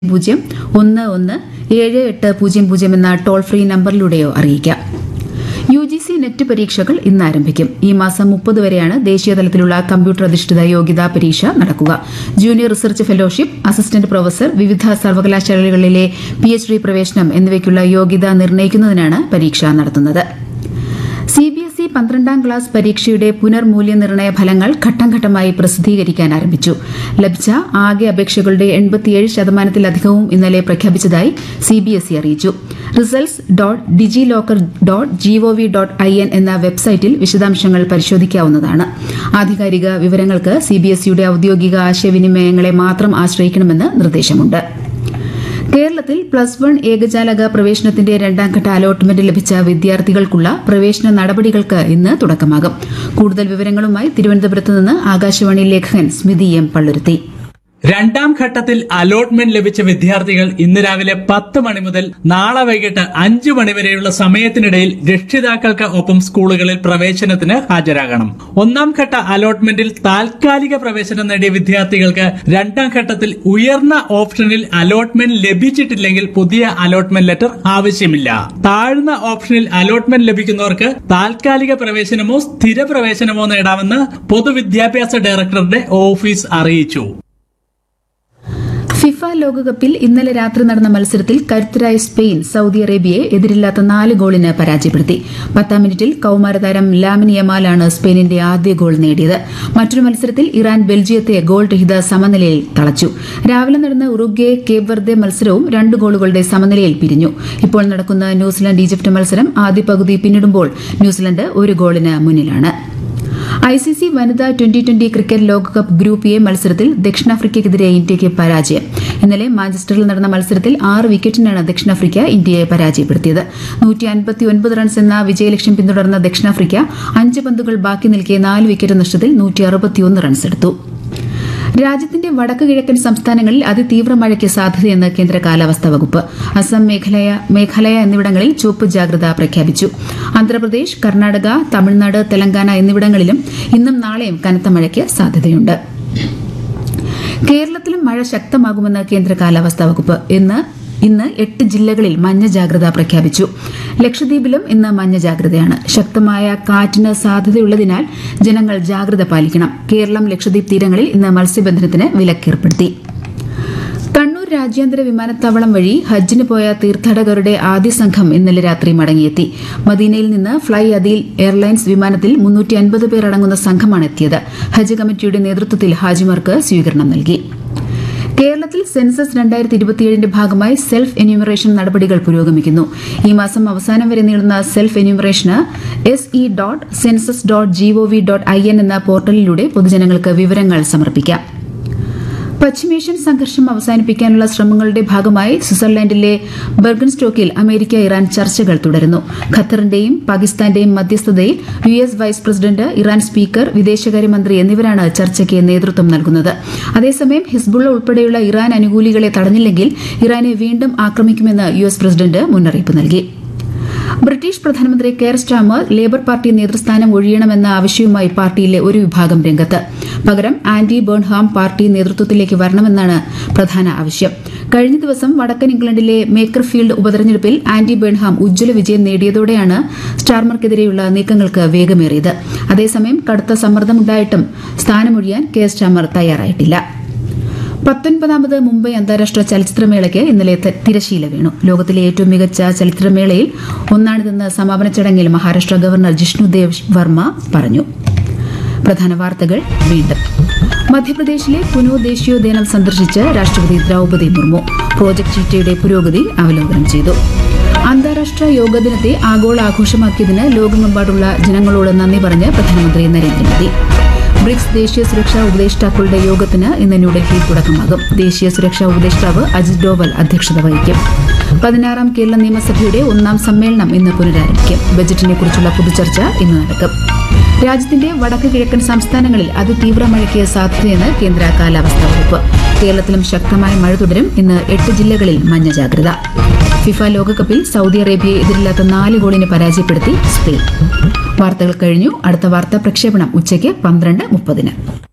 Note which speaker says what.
Speaker 1: പൂജ്യം ഒന്ന് ഒന്ന് ഏഴ് എട്ട് പൂജ്യം പൂജ്യം എന്ന ടോൾ ഫ്രീ നമ്പറിലൂടെയോ അറിയിക്കാം യു ജി സി നെറ്റ് പരീക്ഷകൾ ഇന്ന് ആരംഭിക്കും ഈ മാസം മുപ്പത് വരെയാണ് ദേശീയതലത്തിലുള്ള കമ്പ്യൂട്ടർ അധിഷ്ഠിത യോഗ്യതാ പരീക്ഷ നടക്കുക junior research fellowship assistant professor വിവിധ സർവകലാശാലകളിലെ പി എച്ച് ഡി പ്രവേശനം എന്നിവയ്ക്കുള്ള യോഗ്യത നിർണ്ണയിക്കുന്നതിനാണ് പരീക്ഷ നടത്തുന്നത് സി ബി എസ് ഇ പന്ത്രണ്ടാം ക്ലാസ് പരീക്ഷയുടെ പുനർമൂല്യനിർണ്ണയ ഫലങ്ങൾ ഘട്ടം ഘട്ടമായി പ്രസിദ്ധീകരിക്കാൻ ആരംഭിച്ചു ലഭിച്ച ആകെ അപേക്ഷകളുടെ എൺപത്തിയേഴ് ശതമാനത്തിലധികവും ഇന്നലെ പ്രഖ്യാപിച്ചതായി സി ബി എസ് ഇ അറിയിച്ചു results dot DigiLocker dot gov dot I N എന്ന വെബ്സൈറ്റിൽ വിശദാംശങ്ങൾ പരിശോധിക്കാവുന്നതാണ് ആധികാരിക വിവരങ്ങൾക്ക് സി ബി എസ് ഇയുടെ ഔദ്യോഗിക ആശയവിനിമയങ്ങളെ മാത്രം ആശ്രയിക്കണമെന്ന് നിർദ്ദേശമുണ്ട് കേരളത്തിൽ പ്ലസ് വൺ ഏകജാലക പ്രവേശനത്തിന്റെ രണ്ടാംഘട്ട അലോട്ട്മെന്റ് ലഭിച്ച വിദ്യാർത്ഥികൾക്കുള്ള പ്രവേശന നടപടികൾക്ക് ഇന്ന് തുടക്കമാകും കൂടുതൽ വിവരങ്ങളുമായി തിരുവനന്തപുരത്ത് നിന്ന് ആകാശവാണി ലേഖകൻ സ്മിതി എം പള്ളുരുത്തി
Speaker 2: രണ്ടാം ഘട്ടത്തിൽ അലോട്ട്മെന്റ് ലഭിച്ച വിദ്യാർത്ഥികൾ ഇന്ന് രാവിലെ പത്ത് മണി മുതൽ നാളെ വൈകിട്ട് അഞ്ചു മണി വരെയുള്ള സമയത്തിനിടയിൽ രക്ഷിതാക്കൾക്ക് ഒപ്പം സ്കൂളുകളിൽ പ്രവേശനത്തിന് ഹാജരാകണം ഒന്നാം ഘട്ട അലോട്ട്മെന്റിൽ താൽക്കാലിക പ്രവേശനം നേടിയ വിദ്യാർത്ഥികൾക്ക് രണ്ടാം ഘട്ടത്തിൽ ഉയർന്ന ഓപ്ഷനിൽ അലോട്ട്മെന്റ് ലഭിച്ചിട്ടില്ലെങ്കിൽ പുതിയ അലോട്ട്മെന്റ് ലെറ്റർ ആവശ്യമില്ല താഴ്ന്ന ഓപ്ഷനിൽ അലോട്ട്മെന്റ് ലഭിക്കുന്നവർക്ക് താൽക്കാലിക പ്രവേശനമോ സ്ഥിര പ്രവേശനമോ നേടാമെന്ന് പൊതുവിദ്യാഭ്യാസ ഡയറക്ടറുടെ ഓഫീസ് അറിയിച്ചു
Speaker 1: ഫിഫ ലോകകപ്പിൽ ഇന്നലെ രാത്രി നടന്ന മത്സരത്തിൽ കരുത്തരായ സ്പെയിൻ സൌദി അറേബ്യയെ എതിരില്ലാത്ത നാല് ഗോളിന് പരാജയപ്പെടുത്തി പത്താം മിനിറ്റിൽ കൌമാരതാരം ലാമിൻ യമാലാണ് സ്പെയിനിന്റെ ആദ്യ ഗോൾ നേടിയത് മറ്റൊരു മത്സരത്തിൽ ഇറാൻ ബെൽജിയത്തെ ഗോൾ രഹിത സമനിലയിൽ തളച്ചു രാവിലെ നടന്ന ഉറുഗ്വെ കേപ്പ് വെർദെ മത്സരവും രണ്ട് ഗോളുകളുടെ സമനിലയിൽ പിരിഞ്ഞു ഇപ്പോൾ നടക്കുന്ന ന്യൂസിലൻഡ് ഈജിപ്ത് മത്സരം ആദ്യ പകുതി പിന്നിടുമ്പോൾ ന്യൂസിലൻഡ് ഒരു ഗോളിന് മുന്നിലാണ് ഐ സി സി വനിതാ ട്വന്റി ട്വന്റി ക്രിക്കറ്റ് ലോകകപ്പ് ഗ്രൂപ്പ് എ മത്സരത്തിൽ ദക്ഷിണാഫ്രിക്കയ്ക്കെതിരെ ഇന്ത്യയ്ക്ക് പരാജയം ഇന്നലെ മാഞ്ചസ്റ്ററിൽ നടന്ന മത്സരത്തിൽ ആറ് വിക്കറ്റിനാണ് ദക്ഷിണാഫ്രിക്ക ഇന്ത്യയെ പരാജയപ്പെടുത്തിയത് നൂറ്റി അൻപത്തിയൊൻപത് റൺസ് എന്ന വിജയലക്ഷ്യം പിന്തുടർന്ന ദക്ഷിണാഫ്രിക്ക അഞ്ച് പന്തുകൾ ബാക്കി നിൽക്കെ നാല് വിക്കറ്റ് നഷ്ടത്തിൽ നൂറ്റി അറുപത്തിയൊന്ന് റൺസ് എടുത്തു രാജ്യത്തിന്റെ വടക്ക് കിഴക്കൻ സംസ്ഥാനങ്ങളിൽ അതിതീവ്ര മഴയ്ക്ക് സാധ്യതയെന്ന് കേന്ദ്ര കാലാവസ്ഥാ വകുപ്പ് അസം മേഘാലയ മേഘാലയ എന്നിവിടങ്ങളിൽ ചുവപ്പ് ജാഗ്രത പ്രഖ്യാപിച്ചു ആന്ധ്രാപ്രദേശ് കർണാടക തമിഴ്നാട് തെലങ്കാന എന്നിവിടങ്ങളിലും ഇന്നും നാളെയും കനത്ത മഴയ്ക്ക് സാധ്യതയുണ്ട് കേരളത്തിലും മഴ ശക്തമാകുമെന്ന് കേന്ദ്ര കാലാവസ്ഥാ വകുപ്പ് ഇന്ന് ഇന്ന് എട്ട് ജില്ലകളിൽ മഞ്ഞ ജാഗ്രത പ്രഖ്യാപിച്ചു ലക്ഷദ്വീപിലും ഇന്ന് മഞ്ഞ ജാഗ്രതയാണ് ശക്തമായ കാറ്റിന് സാധ്യതയുള്ളതിനാൽ ജനങ്ങൾ ജാഗ്രത പാലിക്കണം കേരളം ലക്ഷദ്വീപ് തീരങ്ങളിൽ ഇന്ന് മത്സ്യബന്ധനത്തിന് വിലക്കേർപ്പെടുത്തി കണ്ണൂർ രാജ്യാന്തര വിമാനത്താവളം വഴി ഹജ്ജിന് പോയ തീർത്ഥാടകരുടെ ആദ്യ സംഘം ഇന്നലെ രാത്രി മടങ്ങിയെത്തി മദീനയിൽ നിന്ന് ഫ്ളൈ അദീൽ എയർലൈൻസ് വിമാനത്തിൽ മുന്നൂറ്റി അൻപത് പേർ അടങ്ങുന്ന സംഘമാണ് എത്തിയത് ഹജ്ജ് കമ്മിറ്റിയുടെ നേതൃത്വത്തിൽ ഹാജിമാർക്ക് സ്വീകരണം നൽകി കേരളത്തിൽ സെൻസസ് രണ്ടായിരത്തി ഇരുപത്തിയേഴിന്റെ ഭാഗമായി സെൽഫ് എന്യൂമറേഷൻ നടപടികൾ പുരോഗമിക്കുന്നു ഈ മാസം അവസാനം വരെ നീളുന്ന സെൽഫ് എന്യൂമറേഷന് S E dot census dot gov dot I N എന്ന പോർട്ടലിലൂടെ പൊതുജനങ്ങൾക്ക് വിവരങ്ങൾ സമർപ്പിക്കാം പശ്ചിമേഷ്യൻ സംഘർഷം അവസാനിപ്പിക്കാനുള്ള ശ്രമങ്ങളുടെ ഭാഗമായി സ്വിറ്റ്സർലൻഡിലെ ബെർഗൻസ്റ്റോക്കിൽ അമേരിക്ക ഇറാൻ ചർച്ചകൾ തുടരുന്നു ഖത്തറിന്റെയും പാകിസ്ഥാന്റെയും മധ്യസ്ഥതയിൽ U S vice president Iran speaker വിദേശകാര്യമന്ത്രി എന്നിവരാണ് ചർച്ചയ്ക്ക് നേതൃത്വം നൽകുന്നത് അതേസമയം ഹിസ്ബുള്ള ഉൾപ്പെടെയുള്ള ഇറാൻ അനുകൂലികളെ തടഞ്ഞില്ലെങ്കിൽ ഇറാനെ വീണ്ടും ആക്രമിക്കുമെന്ന് യു എസ് പ്രസിഡന്റ് മുന്നറിയിപ്പ് നൽകി ബ്രിട്ടീഷ് പ്രധാനമന്ത്രി കെയർ സ്റ്റാമർ ലേബർ പാർട്ടി നേതൃസ്ഥാനം ഒഴിയണമെന്ന ആവശ്യവുമായി പാർട്ടിയിലെ ഒരു വിഭാഗം രംഗത്ത് പകരം ആന്റി ബേൺഹാം പാർട്ടി നേതൃത്വത്തിലേക്ക് വരണമെന്നാണ് പ്രധാന ആവശ്യം കഴിഞ്ഞ ദിവസം വടക്കൻ ഇംഗ്ലണ്ടിലെ മേക്കർഫീൽഡ് ഉപതെരഞ്ഞെടുപ്പിൽ ആന്റി ബേൺഹാം ഉജ്ജ്വല വിജയം നേടിയതോടെയാണ് സ്റ്റാർമർക്കെതിരെയുള്ള നീക്കങ്ങൾക്ക് വേഗമേറിയത് അതേസമയം കടുത്ത സമ്മർദ്ദമുണ്ടായിട്ടും സ്ഥാനമൊഴിയാൻ കെയർ സ്റ്റാമർ തയ്യാറായിട്ടില്ല പത്തൊൻപതാമത് മുംബൈ അന്താരാഷ്ട്ര ചലച്ചിത്രമേളയ്ക്ക് ഇന്നലെ ത- തിരശീല വീണു ലോകത്തിലെ ഏറ്റവും മികച്ച ചലച്ചിത്രമേളയിൽ ഒന്നാണിതെന്ന് സമാപന ചടങ്ങിൽ മഹാരാഷ്ട്ര ഗവർണർ ജിഷ്ണുദേവ് വർമ്മ പറഞ്ഞു പ്രധാന വാർത്തകൾ വീണ്ടും മധ്യപ്രദേശിലെ പുനോ ദേശീയോദ്യാനം സന്ദർശിച്ച് രാഷ്ട്രപതി ദ്രൌപദി മുർമു പ്രോജക്ട് ചീറ്റയുടെ പുരോഗതി അവലോകനം ചെയ്തു അന്താരാഷ്ട്ര യോഗ ദിനത്തെ ആഗോള ആഘോഷമാക്കിയതിന് ലോകമെമ്പാടുള്ള ജനങ്ങളോട് നന്ദി പറഞ്ഞ് പ്രധാനമന്ത്രി നരേന്ദ്രമോദി ബ്രിക്സ് ദേശീയ സുരക്ഷാ ഉപദേഷ്ടാക്കളുടെ യോഗത്തിന് ഇന്ന് ന്യൂഡൽഹിയിൽ തുടക്കമാകും ദേശീയ സുരക്ഷാ ഉപദേഷ്ടാവ് അജിത് ഡോവൽ അധ്യക്ഷത വഹിക്കും പതിനാറാം കേരള നിയമസഭയുടെ ഒന്നാം സമ്മേളനം ഇന്ന് പുനരാരംഭിക്കും ബജറ്റിനെ കുറിച്ചുള്ള പൊതുചർച്ച ഇന്ന് നടക്കും രാജ്യത്തിന്റെ വടക്ക് കിഴക്കൻ സംസ്ഥാനങ്ങളിൽ അതിതീവ്ര മഴയ്ക്ക് സാധ്യതയെന്ന് കേന്ദ്ര കാലാവസ്ഥാ വകുപ്പ് കേരളത്തിലും ശക്തമായ മഴ തുടരും ഇന്ന് എട്ട് ജില്ലകളിൽ മഞ്ഞ ജാഗ്രത ഫിഫ ലോകകപ്പിൽ സൗദി അറേബ്യയെ എതിരില്ലാത്ത നാല് ഗോളിന് പരാജയപ്പെടുത്തി സ്പെയിൻ വാർത്തകൾ കഴിഞ്ഞു അടുത്ത വാർത്താ പ്രക്ഷേപണം ഉച്ചയ്ക്ക് പന്ത്രണ്ട് മുപ്പതിന്